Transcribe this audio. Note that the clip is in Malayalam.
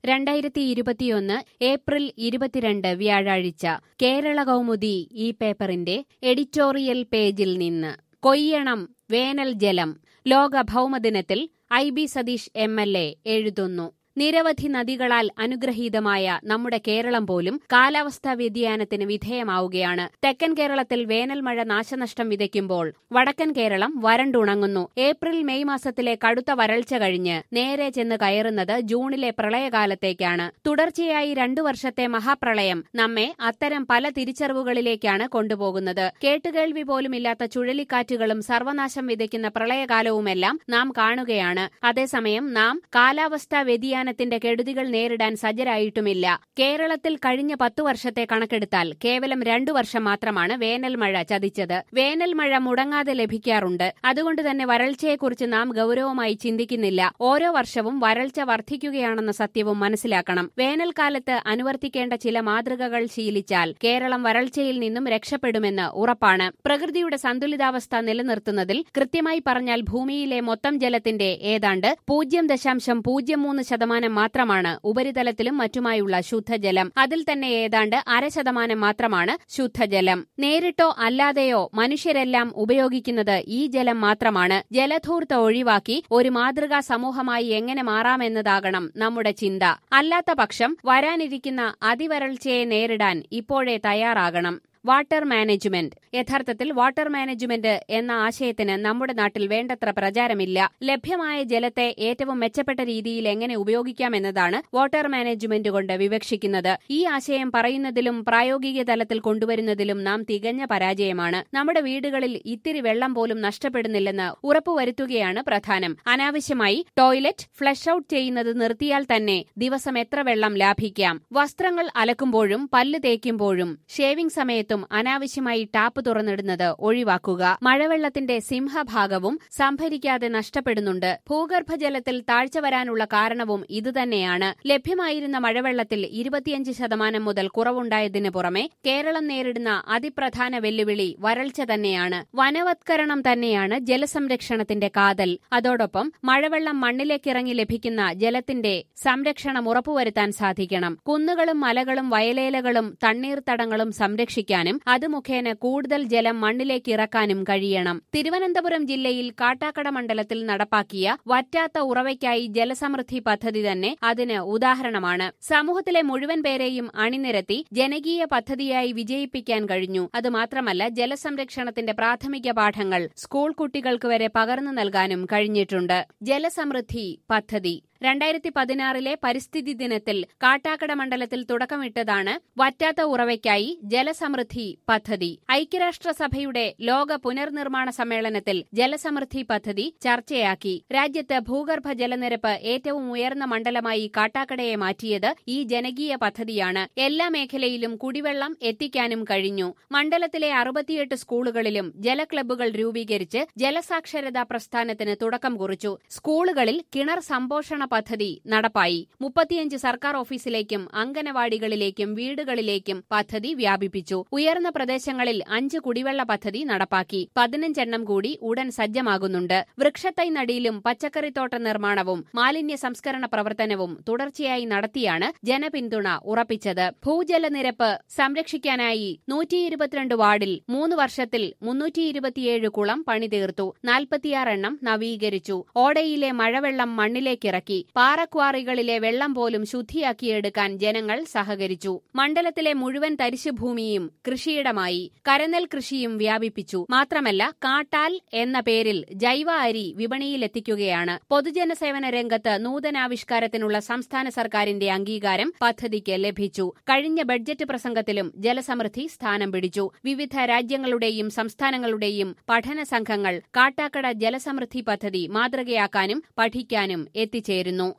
രണ്ടായിരത്തി ഇരുപത്തിയൊന്ന് ഏപ്രിൽ ഇരുപത്തിരണ്ട് വ്യാഴാഴ്ച കേരള കൗമുദി ഈ പേപ്പറിന്റെ എഡിറ്റോറിയൽ പേജിൽ നിന്ന് കൊയ്യണം വേനൽ ജലം ലോക ഭൗമദിനത്തിൽ I B Sathish M L A എഴുതുന്നു നിരവധി നദികളാൽ അനുഗ്രഹീതമായ നമ്മുടെ കേരളം പോലും കാലാവസ്ഥാ വ്യതിയാനത്തിന് വിധേയമാവുകയാണ് തെക്കൻ കേരളത്തിൽ വേനൽ മഴ നാശനഷ്ടം വിതയ്ക്കുമ്പോൾ വടക്കൻ കേരളം വരണ്ടുണങ്ങുന്നു ഏപ്രിൽ മെയ് മാസത്തിലെ കടുത്ത വരൾച്ച കഴിഞ്ഞ് നേരെ ചെന്ന് കയറുന്നത് ജൂണിലെ പ്രളയകാലത്തേക്കാണ് തുടർച്ചയായി രണ്ടു വർഷത്തെ മഹാപ്രളയം നമ്മെ അത്തരം പല തിരിച്ചറിവുകളിലേക്കാണ് കൊണ്ടുപോകുന്നത് കേട്ടുകേൾവി പോലുമില്ലാത്ത ചുഴലിക്കാറ്റുകളും സർവനാശം വിതയ്ക്കുന്ന പ്രളയകാലവുമെല്ലാം നാം കാണുകയാണ് അതേസമയം നാം കാലാവസ്ഥാ വ്യതിയാന വ്യതിയാനത്തിന്റെ കെടുതികൾ നേരിടാൻ സജ്ജരായിട്ടുമില്ല കേരളത്തിൽ കഴിഞ്ഞ പത്തു വർഷത്തെ കണക്കെടുത്താൽ കേവലം രണ്ടു വർഷം മാത്രമാണ് വേനൽ മഴ ചതിച്ചത് വേനൽ മഴ മുടങ്ങാതെ ലഭിക്കാറുണ്ട് അതുകൊണ്ട് തന്നെ വരൾച്ചയെക്കുറിച്ച് നാം ഗൌരവമായി ചിന്തിക്കുന്നില്ല ഓരോ വർഷവും വരൾച്ച വർദ്ധിക്കുകയാണെന്ന സത്യവും മനസ്സിലാക്കണം വേനൽക്കാലത്ത് അനുവർത്തിക്കേണ്ട ചില മാതൃകകൾ ശീലിച്ചാൽ കേരളം വരൾച്ചയിൽ നിന്നും രക്ഷപ്പെടുമെന്ന് ഉറപ്പാണ് പ്രകൃതിയുടെ സന്തുലിതാവസ്ഥ നിലനിർത്തുന്നതിൽ കൃത്യമായി പറഞ്ഞാൽ ഭൂമിയിലെ മൊത്തം ജലത്തിന്റെ ഏതാണ്ട് പൂജ്യം ദശാംശം പൂജ്യം മൂന്ന് ശതമാനം മാത്രമാണ് ഉപരിതലത്തിലും മറ്റുമായുള്ള ശുദ്ധജലം അതിൽ തന്നെ ഏതാണ്ട് അര ശതമാനം മാത്രമാണ് ശുദ്ധജലം നേരിട്ടോ അല്ലാതെയോ മനുഷ്യരെല്ലാം ഉപയോഗിക്കുന്നത് ഈ ജലം മാത്രമാണ് ജലധൂർത്ത ഒഴിവാക്കി ഒരു മാതൃകാ സമൂഹമായി എങ്ങനെ മാറാമെന്നതാകണം നമ്മുടെ ചിന്ത അല്ലാത്ത പക്ഷം വരാനിരിക്കുന്ന അതിവരൾച്ചയെ നേരിടാൻ ഇപ്പോഴേ തയ്യാറാകണം വാട്ടർ മാനേജ്മെന്റ് യഥാർത്ഥത്തിൽ വാട്ടർ മാനേജ്മെന്റ് എന്ന ആശയത്തിന് നമ്മുടെ നാട്ടിൽ വേണ്ടത്ര പ്രചാരമില്ല ലഭ്യമായ ജലത്തെ ഏറ്റവും മെച്ചപ്പെട്ട രീതിയിൽ എങ്ങനെ ഉപയോഗിക്കാമെന്നതാണ് വാട്ടർ മാനേജ്മെന്റ് കൊണ്ട് വിവക്ഷിക്കുന്നത് ഈ ആശയം പറയുന്നതിലും പ്രായോഗിക തലത്തിൽ കൊണ്ടുവരുന്നതിലും നാം തികഞ്ഞ പരാജയമാണ് നമ്മുടെ വീടുകളിൽ ഇത്തിരി വെള്ളം പോലും നഷ്ടപ്പെടുന്നില്ലെന്ന് ഉറപ്പുവരുത്തുകയാണ് പ്രധാനം അനാവശ്യമായി ടോയ്ലറ്റ് ഫ്ലഷ് ഔട്ട് ചെയ്യുന്നത് നിർത്തിയാൽ തന്നെ ദിവസം എത്ര വെള്ളം ലാഭിക്കാം വസ്ത്രങ്ങൾ അലക്കുമ്പോഴും പല്ല് തേക്കുമ്പോഴും ഷേവിംഗ് സമയത്തും അനാവശ്യമായി ടാപ്പ് തുറന്നിടുന്നത് ഒഴിവാക്കുക മഴവെള്ളത്തിന്റെ സിംഹഭാഗവും സംഭരിക്കാതെ നഷ്ടപ്പെടുന്നുണ്ട് ഭൂഗർഭജലത്തിൽ താഴ്ച വരാനുള്ള കാരണവും ഇതുതന്നെയാണ് ലഭ്യമായിരുന്ന മഴവെള്ളത്തിൽ ഇരുപത്തിയഞ്ച് ശതമാനം മുതൽ കുറവുണ്ടായതിനു പുറമെ കേരളം നേരിടുന്ന അതിപ്രധാന വെല്ലുവിളി വരൾച്ച തന്നെയാണ് വനവത്കരണം തന്നെയാണ് ജലസംരക്ഷണത്തിന്റെ കാതൽ അതോടൊപ്പം മഴവെള്ളം മണ്ണിലേക്കിറങ്ങി ലഭിക്കുന്ന ജലത്തിന്റെ സംരക്ഷണം ഉറപ്പുവരുത്താൻ സാധിക്കണം കുന്നുകളും മലകളും വയലേലകളും തണ്ണീർത്തടങ്ങളും സംരക്ഷിക്കാനും അത് മുഖേന കൂടുതൽ ജലം മണ്ണിലേക്ക് ഇറക്കാനും കഴിയണം തിരുവനന്തപുരം ജില്ലയിൽ കാട്ടാക്കട മണ്ഡലത്തിൽ നടപ്പാക്കിയ വറ്റാത്ത ഉറവയ്ക്കായി ജലസമൃദ്ധി പദ്ധതി തന്നെ അതിന് ഉദാഹരണമാണ് സമൂഹത്തിലെ മുഴുവൻ പേരെയും അണിനിരത്തി ജനകീയ പദ്ധതിയായി വിജയിപ്പിക്കാൻ കഴിഞ്ഞു അതുമാത്രമല്ല ജലസംരക്ഷണത്തിന്റെ പ്രാഥമിക പാഠങ്ങൾ സ്കൂൾ കുട്ടികൾക്ക് വരെ പകർന്നു നൽകാനും കഴിഞ്ഞിട്ടുണ്ട് ജലസമൃദ്ധി പദ്ധതി രണ്ടായിരത്തി പതിനാറിലെ പരിസ്ഥിതി ദിനത്തിൽ കാട്ടാക്കട മണ്ഡലത്തിൽ തുടക്കമിട്ടതാണ് വറ്റാത്ത ഉറവയ്ക്കായി ജലസമൃദ്ധി പദ്ധതി ഐക്യരാഷ്ട്രസഭയുടെ ലോക പുനർനിർമ്മാണ സമ്മേളനത്തിൽ ജലസമൃദ്ധി പദ്ധതി ചർച്ചയാക്കി രാജ്യത്ത് ഭൂഗർഭ ജലനിരപ്പ് ഏറ്റവും ഉയർന്ന മണ്ഡലമായി കാട്ടാക്കടയെ മാറ്റിയത് ഈ ജനകീയ പദ്ധതിയാണ് എല്ലാ മേഖലയിലും കുടിവെള്ളം എത്തിക്കാനും കഴിഞ്ഞു മണ്ഡലത്തിലെ അറുപത്തിയെട്ട് സ്കൂളുകളിലും ജലക്ലബ്ബുകൾ രൂപീകരിച്ച് ജലസാക്ഷരതാ പ്രസ്ഥാനത്തിന് തുടക്കം കുറിച്ചു സ്കൂളുകളിൽ കിണർ സംപോഷണ പദ്ധതി നടപ്പായി മുപ്പത്തിയഞ്ച് സർക്കാർ ഓഫീസിലേക്കും അംഗനവാടികളിലേക്കും വീടുകളിലേക്കും പദ്ധതി വ്യാപിപ്പിച്ചു ഉയർന്ന പ്രദേശങ്ങളിൽ അഞ്ച് കുടിവെള്ള പദ്ധതി നടപ്പാക്കി പതിനഞ്ചെണ്ണം കൂടി ഉടൻ സജ്ജമാകുന്നുണ്ട് വൃക്ഷത്തൈ നടിയിലും പച്ചക്കറിത്തോട്ട നിർമ്മാണവും മാലിന്യ സംസ്കരണ പ്രവർത്തനവും തുടർച്ചയായി നടത്തിയാണ് ജനപിന്തുണ ഉറപ്പിച്ചത് ഭൂജലനിരപ്പ് സംരക്ഷിക്കാനായി നൂറ്റി ഇരുപത്തിരണ്ട് വാർഡിൽ മൂന്ന് വർഷത്തിൽ മുന്നൂറ്റി ഇരുപത്തിയേഴ് കുളം പണിതീർത്തു നാൽപ്പത്തിയാറെണ്ണം നവീകരിച്ചു ഓടയിലെ മഴവെള്ളം മണ്ണിലേക്കിറക്കി പാറക്വാറികളിലെ വെള്ളം പോലും ശുദ്ധിയാക്കിയെടുക്കാൻ ജനങ്ങൾ സഹകരിച്ചു മണ്ഡലത്തിലെ മുഴുവൻ തരിശുഭൂമിയും കൃഷിയിടമായി കരനെൽ കൃഷിയും വ്യാപിപ്പിച്ചു മാത്രമല്ല കാട്ടാൽ എന്ന പേരിൽ ജൈവ അരി വിപണിയിലെത്തിക്കുകയാണ് പൊതുജനസേവന രംഗത്ത് നൂതനാവിഷ്കാരത്തിനുള്ള സംസ്ഥാന സർക്കാരിന്റെ അംഗീകാരം പദ്ധതിക്ക് ലഭിച്ചു കഴിഞ്ഞ ബഡ്ജറ്റ് പ്രസംഗത്തിലും ജലസമൃദ്ധി സ്ഥാനം പിടിച്ചു വിവിധ രാജ്യങ്ങളുടെയും സംസ്ഥാനങ്ങളുടെയും പഠന സംഘങ്ങൾ കാട്ടാക്കട ജലസമൃദ്ധി പദ്ധതി മാതൃകയാക്കാനും പഠിക്കാനും എത്തിച്ചേരുന്നു